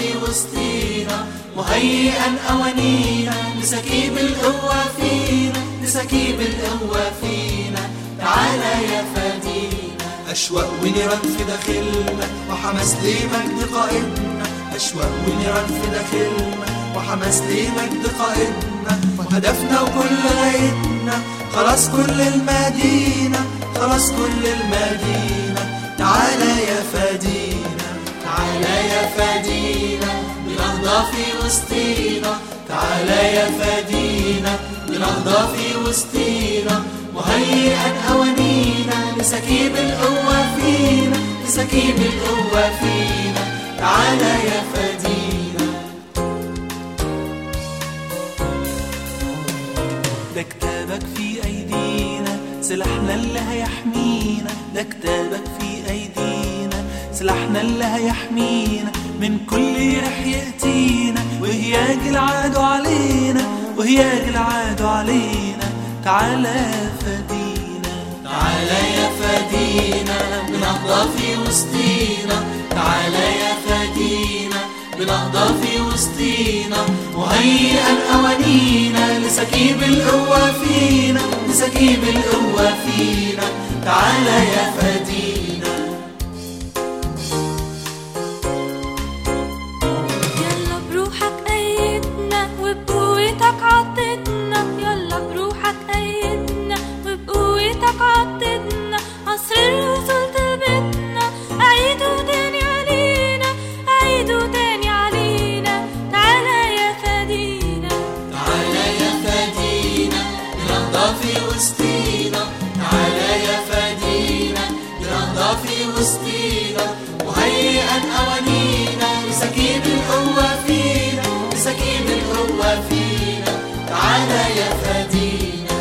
في وسطينا مهيئا أوانينا لسكيب القوة فينا لسكيب القوة فينا تعالى يا فدينا أشواق ونيران في داخلنا وحماس لمجد قائدنا أشواق ونيران في داخلنا وحماس لمجد قائدنا وهدفنا وكل غايتنا خلاص كل المدينة خلاص كل المدينة تعالى يا فدينا تعالى يا فدينا بنهضة في وسطينا تعالى يا فدينا بنهضة في وسطينا مهيئا أوانينا لسكيب القوة فينا لسكيب القوة فينا تعالى يا فدينا ده كتابك في ايدينا سلاحنا اللي هيحمينا ده كتابك في ايدينا سلاحنا اللي هيحمينا من كل رح يأتينا وهياج العدو علينا وهياج العدو علينا تعالى فدينا تعالى يا فدينا بنهضة في وسطينا تعالى يا فدينا بنهضة في وسطينا مهيئا أوانينا لسكيب القوة فينا لسكيب القوة فينا تعالى يا فدينا يلا بروحك أيدنا وبقوتك عضدنا يلا بروحك أيدنا وبقوتك عضدنا عصر الرسل طلبتنا أعيدوا تاني علينا أعيدوا تاني علينا تعالى يا فدينا تعالى يا فدينا بنهضة في وسطينا تعالى يا فدينا بنهضة في وسطينا مهيئا أوانينا لسكيب القوة فينا لسكيب القوة فينا تعالى يا فدينا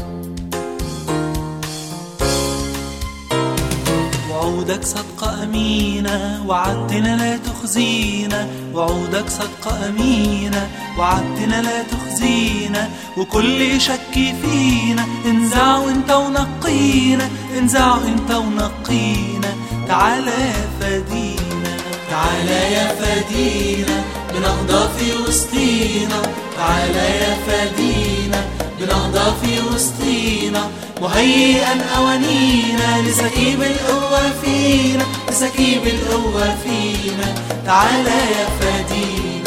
وعودك صدقة أمينة وعدتنا لا تخزينا وعودك صدقة أمينة وعدتنا لا تخزينا وكل شك فينا انزعه انت ونقينا انزعه انت ونقينا تعالى يا فدينا تعالى يا فدينا بنهضة في وسطينا تعالى يا فدينا بنهضة في وسطينا مهيئا أوانينا لسكيب القوة فينا لسكيب القوة فينا تعالى يا فدينا